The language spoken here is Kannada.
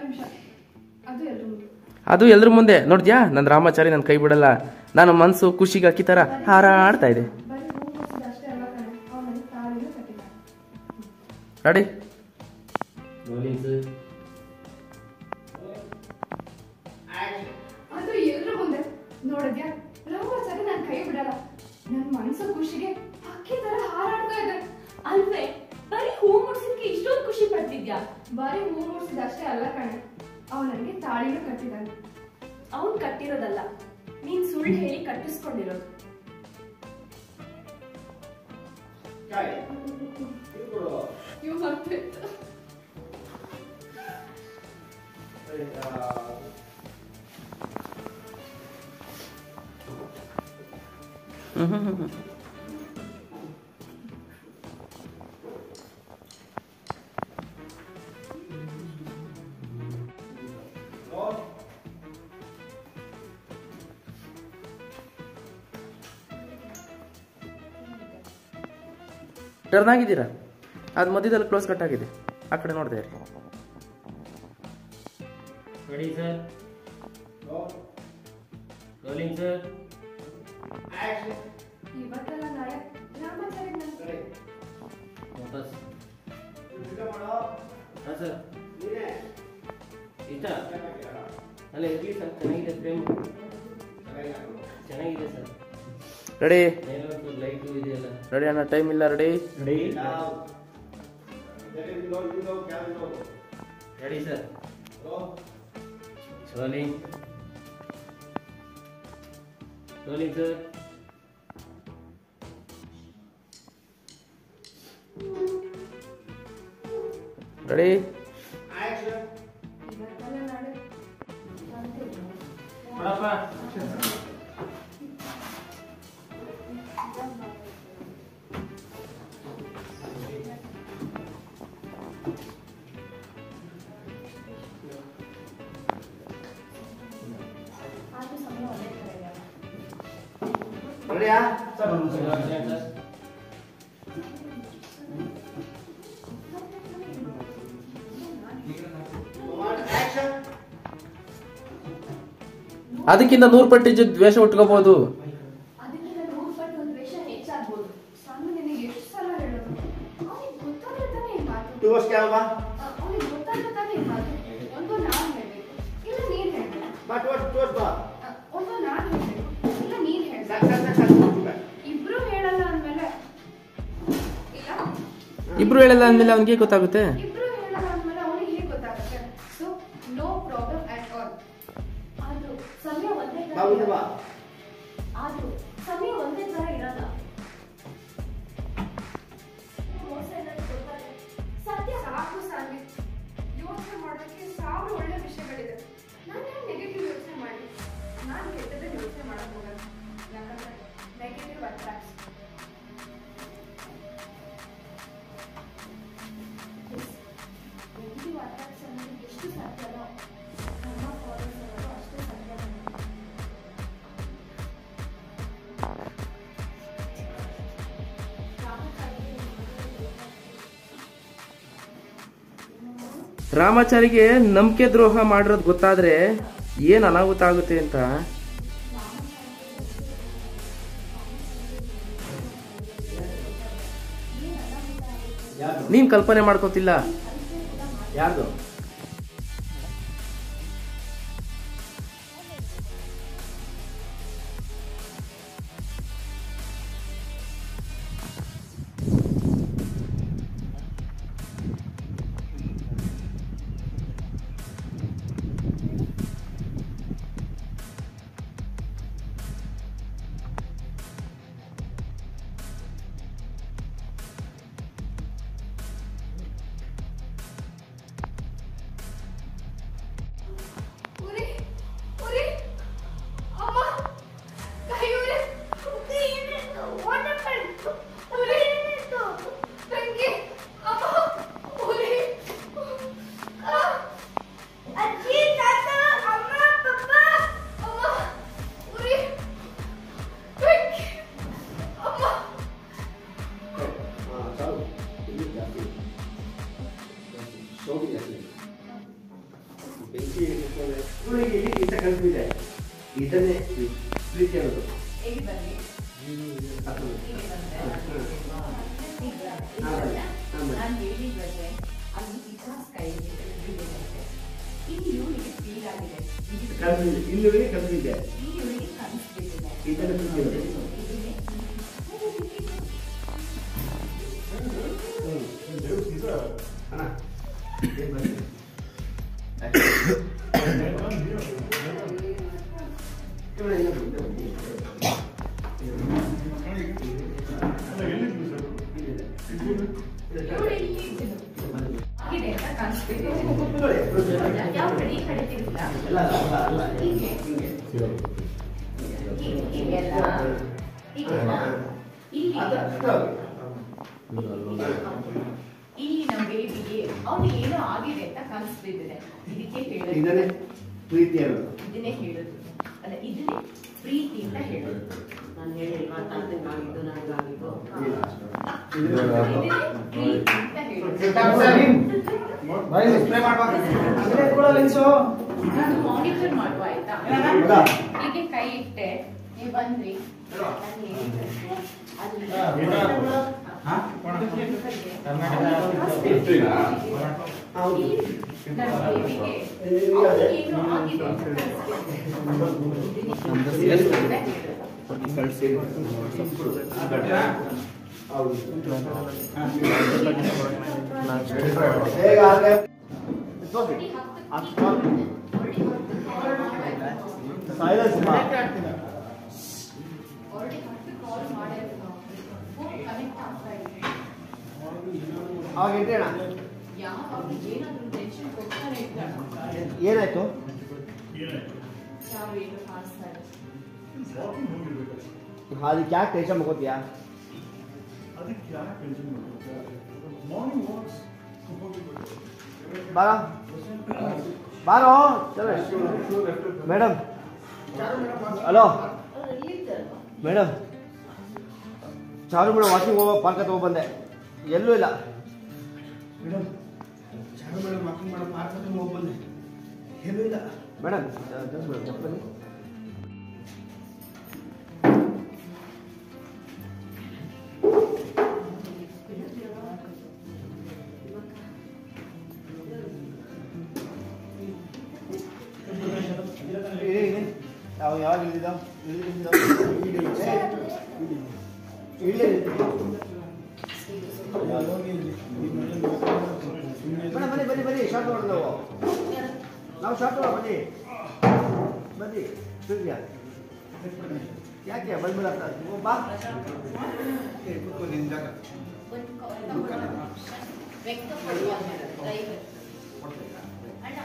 ನಿಮಿಷ ಅದು ಎಲ್ರು ಮುಂದೆ ಅದು ಎಲ್ರ ಮುಂದೆ ನೋಡ್ದ್ಯಾ ನನ್ನ ರಾಮಾಚಾರಿ ನನ್ನ ಕೈ ಬಿಡಲ್ಲ ನಾನು ಮನಸ್ಸು ಖುಷಿಗೆ ಅಕ್ಕಿ ಥರ ಹಾರಾಡ್ತಾ ಇದೆ ಬರೀ ಹೂ ಮುಡ್ಸಿದ ಅಷ್ಟೇ ಅಲ್ಲ ಕಣೆ ಅವನಿಗೆ ತಾಳಿನೂ ಕಟ್ಟಿದ್ದಾನೆ ರೆಡಿ ಅದು ಎಲ್ರ ಮುಂದೆ ನೋಡಿದ್ಯಾ ರಾಮಾಚಾರಿ ನನ್ನ ಕೈ ಬಿಡಲ್ಲ ನನ್ನ ಮನಸ್ಸು ಖುಷಿಗೆ ಹಕ್ಕಿ ತರ ಹಾರಾಡ್ತಾ ಇದೆ ಅಲ್ವೇ ಬರೀ ಹೂ ಮುಡ್ಸಿದ್ಕೆ ಇಷ್ಟೊಂದು ಖುಷಿ ಪಡ್ತಿದ್ಯಾ ಬರೀ ಹೂ ಮುಡ್ಸಿದ ಅಷ್ಟೇ ಅಲ್ಲ ಕಣೆ ಅವನು ನನಗೆ ತಾಳಿನೂ ಕಟ್ಟಿದ್ದಾನೆ ಅವನ್ ಕಟ್ಟಿರೋದಲ್ಲ ನೀನ್ ಸುಳ್ಳು ಹೇಳಿ ಕಟ್ಟಿಸ್ಕೊಂಡಿರೋದು ಇವ್ ಮರ್ತಿತ್ತು ಟರ್ನ್ ಆಗಿದ್ದೀರಾ ಅದು ಮಧ್ಯದಲ್ಲಿ ಕ್ಲೋಸ್ ಕಟ್ ಆಗಿದೆ ಆ ಕಡೆ ನೋಡ್ದೆ ಇರಿ. ರೆಡಿ ಸರ್ ರೋಲಿಂಗ್ ಸರ್ ಇವತ್ತೆಲ್ಲ ನಾಳೆ ರಾಮಾಚಾರಿ ನನ್ನ ವಾಪಸ್ ಹಾಂ ಸರ್ ಇಷ್ಟ ಅಲ್ಲ ಇರಲಿ ಸರ್ ಚೆನ್ನಾಗಿದೆ ಫ್ರೇಮ್ ಚೆನ್ನಾಗಿದೆ ಸರ್ ರೆಡಿ ಮೇಲೊಂದು ಲೈಟು ಇದೆಯಲ್ಲ ರೆಡಿ ಅಣ್ಣ ಟೈಮ್ ಇಲ್ಲ ready ready ready sir rolling rolling sir ready ಇವತ್ತೆಲ್ಲ ನಾಳೆ ಆದ್ರೂ ಸಮಯ ಒಂದೇ ತರ ಇದೆ. ಅದಕ್ಕಿಂತ ನೂರು ಪಟ್ಟು ಜ- ದ್ವೇಷ ಉಟ್ಕೋಬಹುದು ಅದಕ್ಕಿಂತ ನೂರು ಪಟ್ಟು ಒಂದು ವೇಷ ಹೆಚ್ಚಾಗ್ಬೋದು ಸ್ವಾಮಿ ನಿನಗೆ ಎಷ್ಟು ಸಲ ಹೇಳೋದು ಅವನಿಗೆ ಗೊತ್ತಾದ್ರೆ ತಾನೇ ಈ ಮಾತು ಅವನಿಗೆ ಗೊತ್ತಾದ್ರೆ ತಾನೇ ಈ ಮಾತು ಒಂದು ನಾನು ಹೇಳ್ಬೇಕು ಇಲ್ಲ ನೀನ್ ಹೇಳ್ಬೇಕು ಅ, ಒಂದು ನಾನು ಹೇಳ್ಬೇಕು ಇಲ್ಲ ನೀನ್ ಹೇಳ್ಬೇಕು ಇಬ್ರು ಹೇಳಲ್ಲ ಅಂದ್ಮೇಲೆ ಇಲ್ಲ ಇಬ್ರು ಹೇಳಿಲ್ಲ ಅಂದ್ಮೇಲೆ ಅವನಿಗೆ ಗೊತ್ತಾಗುತ್ತೆ ಇಬ್ರು ಹೇಳಲ್ಲ ಅಂದ್ಮೇಲೆ ಅವನಿಗೆ ಹೇಗೆ ಗೊತ್ತಾಗುತ್ತೆ so no problem at all ಆದ್ರೂ ಸಮಯ ಒಂದೇ ತರ ಇರಲ್ಲ. ಆದ್ರೂ ಸಮಯ ಒಂದೇ ತರ ಇರಲ್ಲ ಮೋಸ ಏನಾದ್ರು ಗೊತ್ತಾದ್ರೆ ಸತ್ಯ ಸಾಕು ಸಾಗಿ ಯೋಚನೆ ಮಾಡೋಕ್ಕೆ ಸಾವಿರ ಒಳ್ಳೆ ವಿಷಯಗಳಿದೆ ನಾನು ಯಾಕೆ ನೆಗೆಟಿವ್ ಯೋಚನೆ ಮಾಡಿ ನಾನು ಕೆಟ್ಟದೇ ಯೋಚನೆ ಮಾಡಕ್ ಹೋಗಲ್ಲ ಯಾಕಂದ್ರೆ ನೆಗೆಟಿವ್ ಅಟ್ರಾಕ್ಟ್ಸ್ ನೆಗೆಟಿವ್ ಅಟ್ರಾಕ್ಟ್ಸ್ ಅನ್ನೋದು ಎಷ್ಟು ಸಾಧ್ಯವೋ ನಮ್ಮ ಫಾಲೋಸ್ ಅನ್ನೋದು ಅಷ್ಟೇ ಸಾಧ್ಯ ರಾಮಾಚಾರಿಗೆ ನಂಬಿಕೆ ದ್ರೋಹ ಮಾಡಿರೋದು ಗೊತ್ತಾದ್ರೆ ಏನ್ ಅನಾಹುತ ಆಗುತ್ತೆ ಅಂತ ನೀನ್ ಕಲ್ಪನೆ ಮಾಡ್ಕೋತಿಲ್ಲ ಯಾರ್ದು ಬೆಂಕಿ ಇಟ್ಕೊಂಡೆ. ಇವಳಿಗೆ ಇಲ್ಲಿ ಇಂಥ ಕಲ್ಪಿದೆ ಇದನ್ನೇ ಪ್ರೀ- ಪ್ರೀತಿ ಅನ್ನೋದು ಹೇಗೆ ಬನ್ನಿ ಅದು. ಹೀಗೆ ಬಂದ್ರೆ ಈಗ ಹಾ, ಬನ್ನಿ. ಹಾ, ಬನ್ನಿ. ನಾನು ಹೇಳಿದ್ರಂತೆ ಅಲ್ಲಿ ವಿಕಾಸ್ ಕೈಯಲ್ಲಿ ಬಿದ್ದಿದೆ ಇಲ್ಲಿ ಇವಳಿಗೆ ಫೀಲ್ ಆಗಿದೆ ಇದು- ಕಲ್ಪಿದೆ ಇಲ್ಲಿವರೆಗೆ ಕಲ್ಪಿದೆ ಈ ಇವಳಿಗೆ ಕನಸು ಬಿದ್ದಿದೆ ಇದನ್ನೇ ಪ್ರೀತಿ ಅನ್ನೋದು ಇದನ್ನೇ ಅಣ್ಣ ಏನ್ ಬನ್ನಿ. ಇವಳು ಇನ್ನೂ ಮುಂದೆ ಬನ್ನಿ. ಇವಳು ಇಲ್ಲಿ ಇದ್ದಿದ್ದು. ಆಗಿದೆ ಅಂತ ಕನಸು ಬಿದ್ದಿದೆ ಕೂತ್ಕೊಳ್ಳಿ, ಕೂತ್ಕೊಳ್ಳಿ. ಯಾವ ಕಡೆ ಈ ಕಡೆ ತಿರುಗಿಲ್ಲ ಅಲ್ಲ ಅಲ್ಲ ಅಲ್ಲ ಹೀಗೆ ಹಿಂಗೆ ಹೀಗೆ ಹೀಗೆಲ್ಲ ಹೀಗೆಲ್ಲ ಇಲ್ಲಿ ಅದು ಅಷ್ಟು ಆಗಿ. ಇಲ್ಲಿ ನಮ್ಮ ಬೇಬಿಗೆ ಅವ್ನಿಗೆ ಏನೋ ಆಗಿದೆ ಅಂತ ಕನಸು ಬಿದ್ದಿದೆ ಇದಕ್ಕೆ ಹೇಳೋದು ಇದನ್ನೇ ಪ್ರೀತಿ ಅನ್ನೋದು ಇದನ್ನೇ ಹೇಳೋದು ಅಲ್ಲ ಇದನ್ನೇ ಪ್ರೀತಿ ಅಂತ ಹೇಳೋದು ನಾನು ಹೇಳಿಲ್ವಾ ತಂದೆ ಮಾಡಿದ್ದು ನನಗಾಗಿದ್ದು ಇಲ್ಲ. ಇದನ್ನೇ ಪ್ರೀತಿ ಅಂತ ಹೇಳೋದು ನಾನು ಮಾನಿಟರ್ ಮಾಡುವ ಆಯ್ತಾ ಹೌದಾ? ಹೀಗೆ ಕೈ ಇಟ್ಟೆ ನೀವು ಬಂದ್ರಿ ನಾನು ಹೇಳಿದ್ರೆ ಅದು ಹೌದು. ನನ್ನ ಬೇಬಿಗೆ ಅವ್ನಿಗೆ ಏನೋ ಆಗಿದೆ ಅಂತ ಕನಸು ಬಿದ್ದಿದೆ. ಹೌದು. ಹೇಗೆ ಆದ್ರೆ? It's okay. ಅಷ್ಟು Silence ಮಾ. Already ಹತ್ತು call ಮಾಡಿದ್ರು. Phone connect ಆಗ್ತಾ ಇದೆ. ಅವಾಗ ಎಂಟ್ರಿ ಅಣ್ಣ ಯಾವಾಗ ಏನಾದ್ರೂ ಟೆನ್ಷನ್ ಕೊಡ್ತಾನೆ ಇದ್ದಾರೆ ಏನಾಯ್ತು ಸಾವಿರ ಹಾಸ್ತಾರೆ ಅದಕ್ಕೆ ಯಾಕೆ ಟೆನ್ಷನ್ ಮಾಡ್ಕೋತೀಯಾ ಬಾರ ಬಾರೋ ಚಲೋ madam hello madam Charu madam walking ಹೋಗೋ ಪಾರ್ಕ್ ಹತ್ರ ಹೋಗಿ ಬಂದೆ ಎಲ್ಲೂ ಇಲ್ಲ ಮೇಡಮ್ ಚಾರು ಮೇಡಮ್ ವಾಕಿಂಗ್ ಮಾಡೋ ಪಾರ್ಕ್ ಹತ್ರ ಹೋಗಿ ಬಂದೆ ಎಲ್ಲೂ ಇಲ್ಲ ಮೇಡಮ್ ಜಸ್ಟ್ ಮೇಡಮ್ ಬನ್ನಿ ಇರಿ, ಇರಿ. ಯಾವ ಯಾವಾಗ ಇಳಿದಿದ್ದ ಇಳಿದಿದ್ದ ಇಳಿ ಮೇಡಮ್ ಬನ್ನಿ ಬನ್ನಿ ಬನ್ನಿ ಶಾರ್ಟ್ ಮಾಡೋಣ ನಾವು ನಾವು ಶಾರ್ಟ್ ಮಾಡೋಣ ಬನ್ನಿ ಬನ್ನಿ ಸೂರ್ಯ ಯಾಕೆ ಬಂದ್ಬಿಡ ಬಾ ಏ, ಕೂತ್ಕೊ ನಿನ್ ಜಾಗ ಒಂದು ಕಾಲ್ ತಗೊಳ್ಳೋಣ ವ್ಯಕ್ತಪಡುವ ಡ್ರೈವರ್ ಅಣ್ಣ